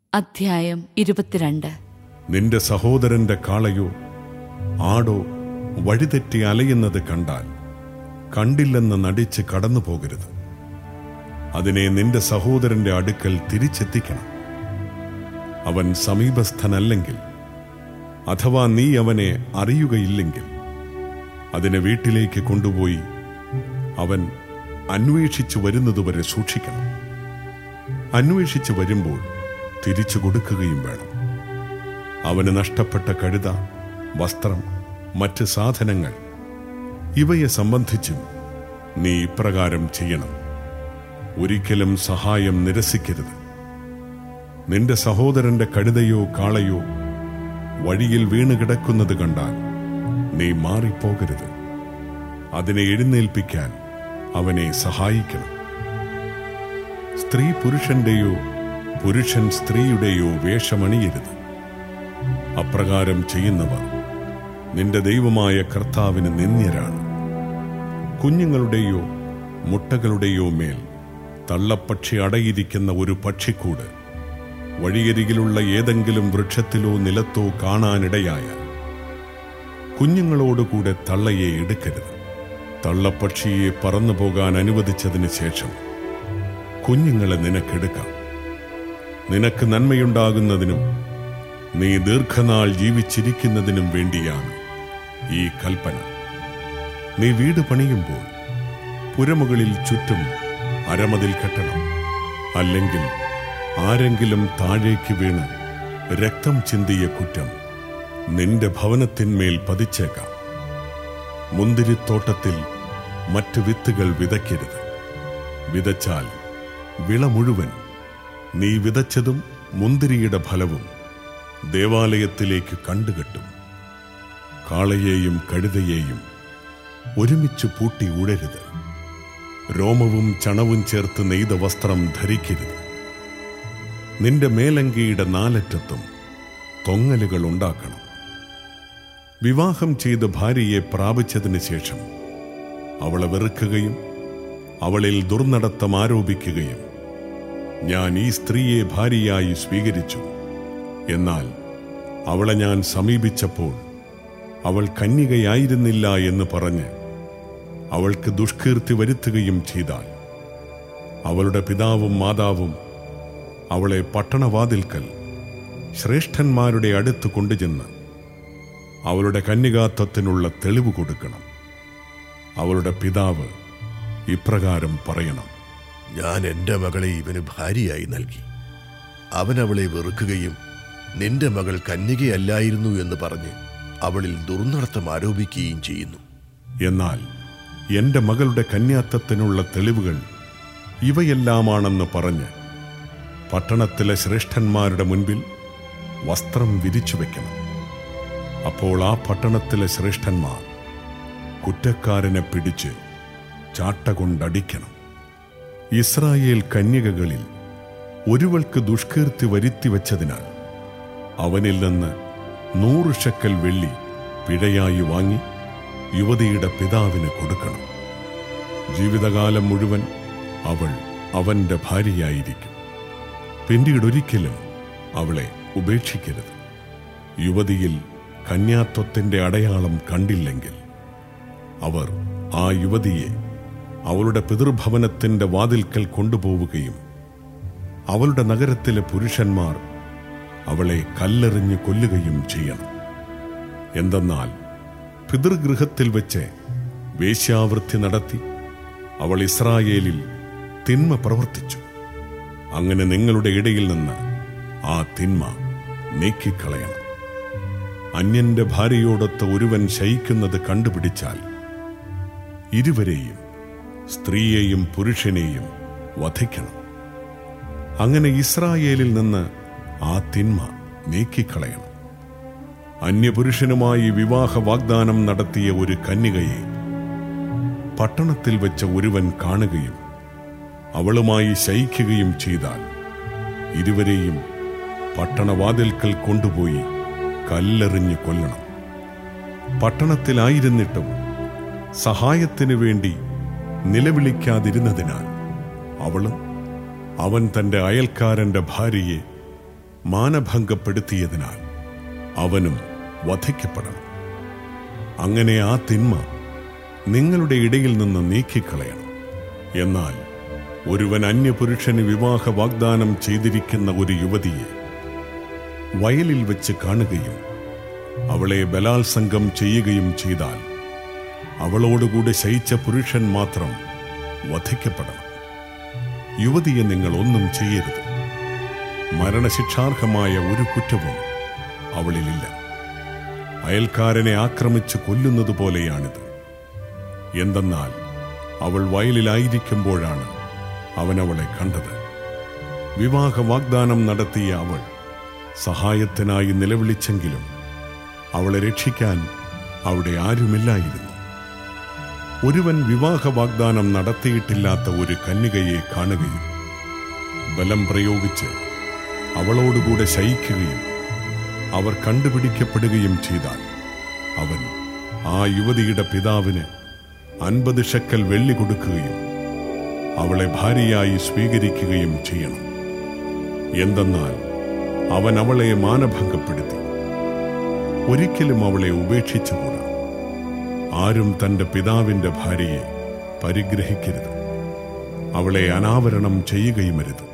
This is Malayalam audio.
അധ്യായം ഇരുപത്തിരണ്ട് നിന്റെ സഹോദരന്റെ കാളയോ ആടോ വഴിതെറ്റി അലയുന്നത് കണ്ടാൽ കണ്ടില്ലെന്ന് നടിച്ച് കടന്നു പോകരുത് അതിനെ നിന്റെ സഹോദരന്റെ അടുക്കൽ തിരിച്ചെത്തിക്കണം അവൻ സമീപസ്ഥനല്ലെങ്കിൽ അഥവാ നീ അവനെ അറിയുകയില്ലെങ്കിൽ അതിനെ വീട്ടിലേക്ക് കൊണ്ടുപോയി അവൻ അന്വേഷിച്ചു വരുന്നതുവരെ സൂക്ഷിക്കണം അന്വേഷിച്ചു വരുമ്പോൾ തിരിച്ചു കൊടുക്കുകയും വേണം അവന് നഷ്ടപ്പെട്ട കഴുത വസ്ത്രം മറ്റ് സാധനങ്ങൾ ഇവയെ സംബന്ധിച്ചും നീ ഇപ്രകാരം ചെയ്യണം ഒരിക്കലും സഹായം നിരസിക്കരുത് നിന്റെ സഹോദരന്റെ കഴുതയോ കാളയോ വഴിയിൽ വീണ് കിടക്കുന്നത് കണ്ടാൽ നീ മാറിപ്പോകരുത് അതിനെ എഴുന്നേൽപ്പിക്കാൻ അവനെ സഹായിക്കണം സ്ത്രീ പുരുഷന്റെയോ പുരുഷൻ സ്ത്രീയുടെയോ വേഷമണിയരുത് അപ്രകാരം ചെയ്യുന്നവർ നിന്റെ ദൈവമായ കർത്താവിന് നിന്ദ്യരാണ് കുഞ്ഞുങ്ങളുടെയോ മുട്ടകളുടെയോ മേൽ തള്ളപ്പക്ഷി അടയിരിക്കുന്ന ഒരു പക്ഷിക്കൂട് വഴിയരികിലുള്ള ഏതെങ്കിലും വൃക്ഷത്തിലോ നിലത്തോ കാണാനിടയായാൽ കുഞ്ഞുങ്ങളോടുകൂടെ തള്ളയെ എടുക്കരുത് തള്ളപ്പക്ഷിയെ പറന്നു പോകാൻ അനുവദിച്ചതിന് ശേഷം കുഞ്ഞുങ്ങളെ നിനക്കെടുക്കാം നിനക്ക് നന്മയുണ്ടാകുന്നതിനും നീ ദീർഘനാൾ ജീവിച്ചിരിക്കുന്നതിനും വേണ്ടിയാണ് ഈ കൽപ്പന നീ വീട് പണിയുമ്പോൾ പുരമുകളിൽ ചുറ്റും അരമതിൽ കെട്ടണം അല്ലെങ്കിൽ ആരെങ്കിലും താഴേക്ക് വീണ് രക്തം ചിന്തിയ കുറ്റം നിന്റെ ഭവനത്തിന്മേൽ പതിച്ചേക്കാം മുന്തിരിത്തോട്ടത്തിൽ മറ്റ് വിത്തുകൾ വിതയ്ക്കരുത് വിതച്ചാൽ വിള മുഴുവൻ നീ വിതച്ചതും മുന്തിരിയുടെ ഫലവും ദേവാലയത്തിലേക്ക് കണ്ടുകെട്ടും കാളയെയും കഴുതയെയും ഒരുമിച്ച് പൂട്ടി ഉഴരുത് രോമവും ചണവും ചേർത്ത് നെയ്ത വസ്ത്രം ധരിക്കരുത് നിന്റെ മേലങ്കിയുടെ നാലറ്റത്തും തൊങ്ങലുകൾ ഉണ്ടാക്കണം വിവാഹം ചെയ്ത് ഭാര്യയെ പ്രാപിച്ചതിന് ശേഷം അവളെ വെറുക്കുകയും അവളിൽ ദുർനടത്തം ആരോപിക്കുകയും ഞാൻ ഈ സ്ത്രീയെ ഭാര്യയായി സ്വീകരിച്ചു എന്നാൽ അവളെ ഞാൻ സമീപിച്ചപ്പോൾ അവൾ കന്യകയായിരുന്നില്ല എന്ന് പറഞ്ഞ് അവൾക്ക് ദുഷ്കീർത്തി വരുത്തുകയും ചെയ്താൽ അവളുടെ പിതാവും മാതാവും അവളെ പട്ടണവാതിൽക്കൽ ശ്രേഷ്ഠന്മാരുടെ അടുത്ത് കൊണ്ടുചെന്ന് അവളുടെ കന്യകാത്വത്തിനുള്ള തെളിവ് കൊടുക്കണം അവളുടെ പിതാവ് ഇപ്രകാരം പറയണം ഞാൻ എൻ്റെ മകളെ ഇവന് ഭാര്യയായി നൽകി അവൻ അവളെ വെറുക്കുകയും നിന്റെ മകൾ കന്യകയല്ലായിരുന്നു എന്ന് പറഞ്ഞ് അവളിൽ ദുർനടത്തം ആരോപിക്കുകയും ചെയ്യുന്നു എന്നാൽ എന്റെ മകളുടെ കന്യാത്വത്തിനുള്ള തെളിവുകൾ ഇവയെല്ലാമാണെന്ന് പറഞ്ഞ് പട്ടണത്തിലെ ശ്രേഷ്ഠന്മാരുടെ മുൻപിൽ വസ്ത്രം വിരിച്ചു വെക്കണം അപ്പോൾ ആ പട്ടണത്തിലെ ശ്രേഷ്ഠന്മാർ കുറ്റക്കാരനെ പിടിച്ച് ചാട്ട കൊണ്ടടിക്കണം ഇസ്രായേൽ കന്യകകളിൽ ഒരുവൾക്ക് ദുഷ്കീർത്തി വരുത്തി വച്ചതിനാൽ അവനിൽ നിന്ന് നൂറ് ഷക്കൽ വെള്ളി പിഴയായി വാങ്ങി യുവതിയുടെ പിതാവിന് കൊടുക്കണം ജീവിതകാലം മുഴുവൻ അവൾ അവന്റെ ഭാര്യയായിരിക്കും പിന്നീടൊരിക്കലും അവളെ ഉപേക്ഷിക്കരുത് യുവതിയിൽ കന്യാത്വത്തിന്റെ അടയാളം കണ്ടില്ലെങ്കിൽ അവർ ആ യുവതിയെ അവളുടെ പിതൃഭവനത്തിന്റെ വാതിൽക്കൽ കൊണ്ടുപോവുകയും അവളുടെ നഗരത്തിലെ പുരുഷന്മാർ അവളെ കല്ലെറിഞ്ഞ് കൊല്ലുകയും ചെയ്യണം എന്തെന്നാൽ പിതൃഗൃഹത്തിൽ വെച്ച് വേശ്യാവൃത്തി നടത്തി അവൾ ഇസ്രായേലിൽ തിന്മ പ്രവർത്തിച്ചു അങ്ങനെ നിങ്ങളുടെ ഇടയിൽ നിന്ന് ആ തിന്മ നീക്കിക്കളയണം അന്യന്റെ ഭാര്യയോടൊത്ത് ഒരുവൻ ശയിക്കുന്നത് കണ്ടുപിടിച്ചാൽ ഇരുവരെയും സ്ത്രീയെയും പുരുഷനെയും വധിക്കണം അങ്ങനെ ഇസ്രായേലിൽ നിന്ന് ആ തിന്മ നീക്കിക്കളയണം അന്യപുരുഷനുമായി വിവാഹ വാഗ്ദാനം നടത്തിയ ഒരു കന്യകയെ പട്ടണത്തിൽ വെച്ച ഒരുവൻ കാണുകയും അവളുമായി ശയിക്കുകയും ചെയ്താൽ ഇരുവരെയും പട്ടണവാതിൽക്കൽ കൊണ്ടുപോയി കല്ലെറിഞ്ഞ് കൊല്ലണം പട്ടണത്തിലായിരുന്നിട്ടും സഹായത്തിനു വേണ്ടി നിലവിളിക്കാതിരുന്നതിനാൽ അവളും അവൻ തന്റെ അയൽക്കാരന്റെ ഭാര്യയെ മാനഭംഗപ്പെടുത്തിയതിനാൽ അവനും വധിക്കപ്പെടണം അങ്ങനെ ആ തിന്മ നിങ്ങളുടെ ഇടയിൽ നിന്ന് നീക്കിക്കളയണം എന്നാൽ ഒരുവൻ അന്യപുരുഷന് വിവാഹ വാഗ്ദാനം ചെയ്തിരിക്കുന്ന ഒരു യുവതിയെ വയലിൽ വെച്ച് കാണുകയും അവളെ ബലാത്സംഗം ചെയ്യുകയും ചെയ്താൽ അവളോടുകൂടെ ശയിച്ച പുരുഷൻ മാത്രം വധിക്കപ്പെടണം യുവതിയെ നിങ്ങൾ ഒന്നും ചെയ്യരുത് മരണശിക്ഷാർഹമായ ഒരു കുറ്റവും അവളിലില്ല അയൽക്കാരനെ ആക്രമിച്ച് കൊല്ലുന്നത് പോലെയാണിത് എന്തെന്നാൽ അവൾ വയലിലായിരിക്കുമ്പോഴാണ് അവൻ അവളെ കണ്ടത് വിവാഹ വാഗ്ദാനം നടത്തിയ അവൾ സഹായത്തിനായി നിലവിളിച്ചെങ്കിലും അവളെ രക്ഷിക്കാൻ അവിടെ ആരുമില്ലായിരുന്നു ഒരുവൻ വിവാഹ വാഗ്ദാനം നടത്തിയിട്ടില്ലാത്ത ഒരു കന്യകയെ കാണുകയും ബലം പ്രയോഗിച്ച് അവളോടുകൂടെ ശയിക്കുകയും അവർ കണ്ടുപിടിക്കപ്പെടുകയും ചെയ്താൽ അവൻ ആ യുവതിയുടെ പിതാവിന് അൻപത് ഷക്കൽ വെള്ളി കൊടുക്കുകയും അവളെ ഭാര്യയായി സ്വീകരിക്കുകയും ചെയ്യണം എന്തെന്നാൽ അവൻ അവളെ മാനഭംഗപ്പെടുത്തി ഒരിക്കലും അവളെ ഉപേക്ഷിച്ചുകൂടാ ആരും തന്റെ പിതാവിന്റെ ഭാര്യയെ പരിഗ്രഹിക്കരുത് അവളെ അനാവരണം ചെയ്യുകയുമരുത്